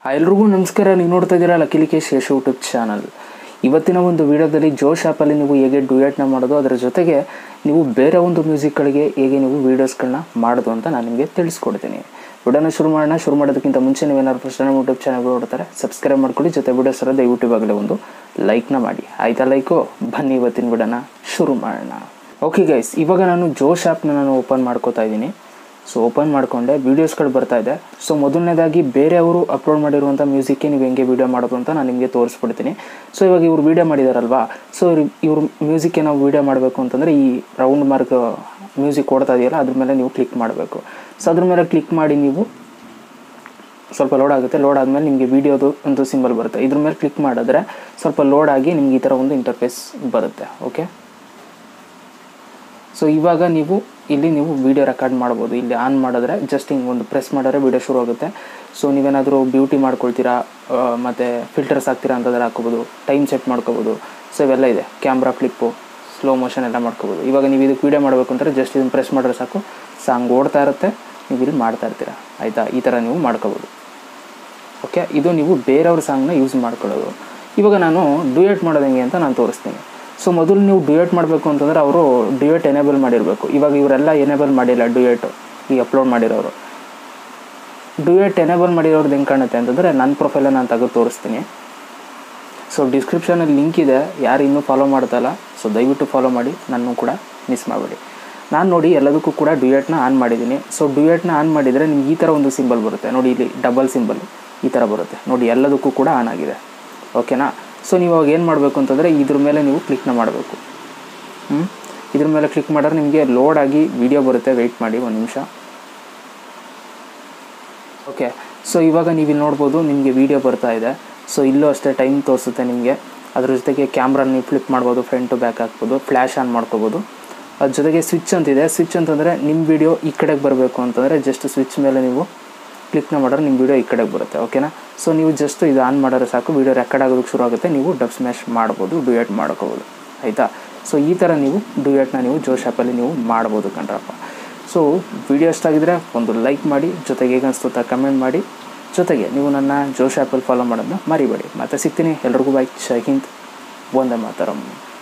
ಎಲ್ರಿಗೂ ನಮಸ್ಕಾರ ನೀವು ನೋಡ್ತಾ ಇದ್ದೀರಾ ಲಕಿಲಿಕೇಶ್ ಯಶ್ ಯೂಟ್ಯೂಬ್ ಚಾನಲ್ ಇವತ್ತಿನ ಒಂದು ವಿಡಿಯೋದಲ್ಲಿ ಜೋಶ್ ಆ್ಯಪಲ್ಲಿ ನೀವು ಹೇಗೆ ಡ್ಯೂಯೆಟ್ನ ಮಾಡೋದು ಅದರ ಜೊತೆಗೆ ನೀವು ಬೇರೆ ಒಂದು ಮ್ಯೂಸಿಕ್ಗಳಿಗೆ ಹೇಗೆ ನೀವು ವೀಡಿಯೋಸ್ಗಳನ್ನ ಮಾಡೋದು ಅಂತ ನಾನು ನಿಮಗೆ ತಿಳಿಸ್ಕೊಡ್ತೀನಿ ವಿಡಿಯೋನ ಶುರು ಮಾಡೋಣ ಶುರು ಮಾಡೋದಕ್ಕಿಂತ ಮುಂಚೆ ನೀವೇನಾದ್ರು ಫಸ್ಟ್ ನಮ್ಮ ಯೂಟ್ಯೂಬ್ ಚಾನಲ್ ನೋಡ್ತಾರೆ ಸಬ್ಸ್ಕ್ರೈಬ್ ಮಾಡ್ಕೊಳ್ಳಿ ಜೊತೆ ವಿಡಿಯೋಸ್ ಎಲ್ಲ ದಯವಿಟ್ಟು ಇವಾಗಲೇ ಒಂದು ಲೈಕ್ನ ಮಾಡಿ ಆಯ್ತಾ ಲೈಕು ಬನ್ನಿ ಇವತ್ತಿನ ವಿಡಿಯೋನ ಶುರು ಮಾಡೋಣ ಓಕೆ ಗೈಸ್ ಇವಾಗ ನಾನು ಜೋಶ್ ಆ್ಯಪ್ನ ನಾನು ಓಪನ್ ಮಾಡ್ಕೋತಾ ಇದ್ದೀನಿ ಸೊ ಓಪನ್ ಮಾಡಿಕೊಂಡೆ ವೀಡಿಯೋಸ್ಗಳು ಬರ್ತಾ ಇದೆ ಸೊ ಮೊದಲನೇದಾಗಿ ಬೇರೆಯವರು ಅಪ್ಲೋಡ್ ಮಾಡಿರುವಂಥ ಮ್ಯೂಸಿಕ್ಗೆ ನೀವು ಹೆಂಗೆ ವೀಡಿಯೋ ಮಾಡೋದು ಅಂತ ನಾನು ನಿಮಗೆ ತೋರಿಸ್ಬಿಡ್ತೀನಿ ಸೊ ಇವಾಗ ಇವ್ರು ವೀಡಿಯೋ ಮಾಡಿದಾರಲ್ವಾ ಸೊ ಇವ್ರ ಮ್ಯೂಸಿಕ್ಗೆ ನಾವು ವೀಡಿಯೋ ಮಾಡಬೇಕು ಅಂತಂದರೆ ಈ ರೌಂಡ್ ಮಾರ್ಕ್ ಮ್ಯೂಸಿಕ್ ಕೊಡ್ತಾ ಇದೆಯಲ್ಲ ಅದ್ರ ಮೇಲೆ ನೀವು ಕ್ಲಿಕ್ ಮಾಡಬೇಕು ಸೊ ಅದ್ರ ಮೇಲೆ ಕ್ಲಿಕ್ ಮಾಡಿ ನೀವು ಸ್ವಲ್ಪ ಲೋಡ್ ಆಗುತ್ತೆ ಲೋಡ್ ಆದಮೇಲೆ ನಿಮಗೆ ವೀಡಿಯೋದು ಒಂದು ಸಿಂಬಲ್ ಬರುತ್ತೆ ಇದ್ರ ಮೇಲೆ ಕ್ಲಿಕ್ ಮಾಡಿದ್ರೆ ಸ್ವಲ್ಪ ಲೋಡ್ ಆಗಿ ನಿಮ್ಗೆ ಈ ಥರ ಒಂದು ಇಂಟರ್ಫೇಸ್ ಬರುತ್ತೆ ಓಕೆ ಸೊ ಇವಾಗ ನೀವು ಇಲ್ಲಿ ನೀವು ವೀಡಿಯೋ ರೆಕಾರ್ಡ್ ಮಾಡ್ಬೋದು ಇಲ್ಲಿ ಆನ್ ಮಾಡಿದ್ರೆ ಜಸ್ಟ್ ಹಿಂಗೆ ಒಂದು ಪ್ರೆಸ್ ಮಾಡಿದ್ರೆ ವೀಡಿಯೋ ಶುರು ಆಗುತ್ತೆ ಸೊ ನೀವೇನಾದರೂ ಬ್ಯೂಟಿ ಮಾಡ್ಕೊಳ್ತೀರಾ ಆ, ಮತ್ತು ಫಿಲ್ಟರ್ಸ್ ಹಾಕ್ತೀರಾ ಅಂತಂದ್ರೆ ಹಾಕೋಬೋದು ಟೈಮ್ ಸೆಟ್ ಮಾಡ್ಕೋಬೋದು ಸೊ ಇವೆಲ್ಲ ಇದೆ ಕ್ಯಾಮ್ರಾ ಫ್ಲಿಪ್ಪು ಸ್ಲೋ ಮೋಷನ್ ಎಲ್ಲ ಮಾಡ್ಕೋಬೋದು ಇವಾಗ ನೀವು ಇದಕ್ಕೆ ವೀಡಿಯೋ ಮಾಡಬೇಕು ಅಂದರೆ ಜಸ್ಟ್ ಇದನ್ನು ಪ್ರೆಸ್ ಮಾಡಿದ್ರೆ ಸಾಕು ಸಾಂಗ್ ಓಡ್ತಾ ಇರುತ್ತೆ ನೀವು ಇಲ್ಲಿ ಮಾಡ್ತಾ ಇರ್ತೀರಾ ಆಯಿತಾ ಈ ಥರ ನೀವು ಮಾಡ್ಕೋಬೋದು ಓಕೆ ಇದು ನೀವು ಬೇರೆಯವ್ರ ಸಾಂಗ್ನ ಯೂಸ್ ಮಾಡ್ಕೊಳ್ಳೋದು ಇವಾಗ ನಾನು ಡ್ಯೂಯೇಟ್ ಮಾಡೋದು ಹೆಂಗೆ ಅಂತ ನಾನು ತೋರಿಸ್ತೀನಿ ಸೊ ಮೊದಲು ನೀವು ಡ್ಯೂಯೇಟ್ ಮಾಡಬೇಕು ಅಂತಂದರೆ ಅವರು ಡ್ಯೂಯೇಟ್ ಎನೇಬಲ್ ಮಾಡಿರಬೇಕು ಇವಾಗ ಇವರೆಲ್ಲ ಎನೇಬಲ್ ಮಾಡಿಲ್ಲ ಡ್ಯೂಯೇಟು ಈ ಅಪ್ಲೋಡ್ ಮಾಡಿರೋರು ಡ್ಯೂಯೇಟ್ ಎನೇಬಲ್ ಮಾಡಿರೋದು ಹೆಂಗೆ ಕಾಣುತ್ತೆ ಅಂತಂದರೆ ನನ್ನ ಪ್ರೊಫೈಲ ನಾನು ತೆಗೆದು ತೋರಿಸ್ತೀನಿ ಸೊ ಡಿಸ್ಕ್ರಿಪ್ಷನಲ್ಲಿ ಲಿಂಕ್ ಇದೆ ಯಾರು ಇನ್ನೂ ಫಾಲೋ ಮಾಡ್ತಲ್ಲ ಸೊ ದಯವಿಟ್ಟು ಫಾಲೋ ಮಾಡಿ ನನ್ನೂ ಕೂಡ ಮಿಸ್ ಮಾಡಬೇಡಿ ನಾನು ನೋಡಿ ಎಲ್ಲದಕ್ಕೂ ಕೂಡ ಡ್ಯೂಯೇಟ್ನ ಆನ್ ಮಾಡಿದ್ದೀನಿ ಸೊ ಡ್ಯೂಯೇಟ್ನ ಆನ್ ಮಾಡಿದರೆ ನಿಮ್ಗೆ ಈ ಥರ ಒಂದು ಸಿಂಬಲ್ ಬರುತ್ತೆ ನೋಡಿ ಇಲ್ಲಿ ಡಬಲ್ ಸಿಂಬಲ್ ಈ ಥರ ಬರುತ್ತೆ ನೋಡಿ ಎಲ್ಲದಕ್ಕೂ ಕೂಡ ಆನ್ ಆಗಿದೆ ಓಕೆನಾ ಸೊ ನೀವು ಅವಾಗ ಏನು ಮಾಡಬೇಕು ಅಂತಂದರೆ ಇದ್ರ ಮೇಲೆ ನೀವು ಕ್ಲಿಕ್ನ ಮಾಡಬೇಕು ಹ್ಞೂ ಇದ್ರ ಮೇಲೆ ಕ್ಲಿಕ್ ಮಾಡಿದ್ರೆ ನಿಮಗೆ ಲೋಡ್ ಆಗಿ ವಿಡಿಯೋ ಬರುತ್ತೆ ವೆಯ್ಟ್ ಮಾಡಿ ಒಂದು ನಿಮಿಷ ಓಕೆ ಸೊ ಇವಾಗ ನೀವು ಇಲ್ಲಿ ನೋಡ್ಬೋದು ನಿಮಗೆ ವೀಡಿಯೋ ಬರ್ತಾ ಇದೆ ಸೊ ಇಲ್ಲೂ ಅಷ್ಟೇ ಟೈಮ್ ತೋರಿಸುತ್ತೆ ನಿಮಗೆ ಅದ್ರ ಜೊತೆಗೆ ಕ್ಯಾಮ್ರಾ ನೀವು ಫ್ಲಿಪ್ ಮಾಡ್ಬೋದು ಫ್ರಂಟ್ ಟು ಬ್ಯಾಕ್ ಹಾಕ್ಬೋದು ಫ್ಲ್ಯಾಶ್ ಆನ್ ಮಾಡ್ಕೋಬೋದು ಅದ್ರ ಜೊತೆಗೆ ಸ್ವಿಚ್ ಅಂತಿದೆ ಸ್ವಿಚ್ ಅಂತಂದರೆ ನಿಮ್ಮ ವೀಡಿಯೋ ಈ ಕಡೆಗೆ ಬರಬೇಕು ಅಂತಂದರೆ ಜಸ್ಟ್ ಸ್ವಿಚ್ ಮೇಲೆ ನೀವು ಕ್ಲಿಕ್ನ ಮಾಡಿದ್ರೆ ನಿಮ್ಮ ವೀಡಿಯೋ ಈ ಕಡೆಗೆ ಬರುತ್ತೆ ಓಕೆನಾ ಸೊ ನೀವು ಜಸ್ಟ್ ಇದು ಆನ್ ಮಾಡಿದ್ರೆ ಸಾಕು ವೀಡಿಯೋ ರೆಕಾರ್ಡ್ ಆಗೋದಕ್ಕೆ ಶುರು ಆಗುತ್ತೆ ನೀವು ಡಬ್ ಸ್ಮ್ಯಾಶ್ ಮಾಡ್ಬೋದು ಡ್ಯೂಯೇಟ್ ಮಾಡ್ಕೋಬೋದು ಆಯಿತಾ ಸೊ ಈ ಥರ ನೀವು ಡ್ಯೂಯೇಟ್ನ ನೀವು ಜೋಶ್ ಆ್ಯಪಲ್ಲಿ ನೀವು ಮಾಡ್ಬೋದು ಕಣ್ರಪ್ಪ ಸೊ ವಿಡಿಯೋ ಇಷ್ಟ ಆಗಿದ್ರೆ ಒಂದು ಲೈಕ್ ಮಾಡಿ ಜೊತೆಗೆ ಹೇಗೆ ಅನಿಸ್ತು ಅಂತ ಕಮೆಂಟ್ ಮಾಡಿ ಜೊತೆಗೆ ನೀವು ನನ್ನ ಜೋಶ್ ಆ್ಯಪಲ್ಲಿ ಫಾಲೋ ಮಾಡೋದನ್ನ ಮರಿಬೇಡಿ ಮತ್ತೆ ಸಿಗ್ತೀನಿ ಎಲ್ರಿಗೂ ಬಾಯ್ ಜೈ ಹಿಂದ್ ಒಂದೇ ಮಾತರಂ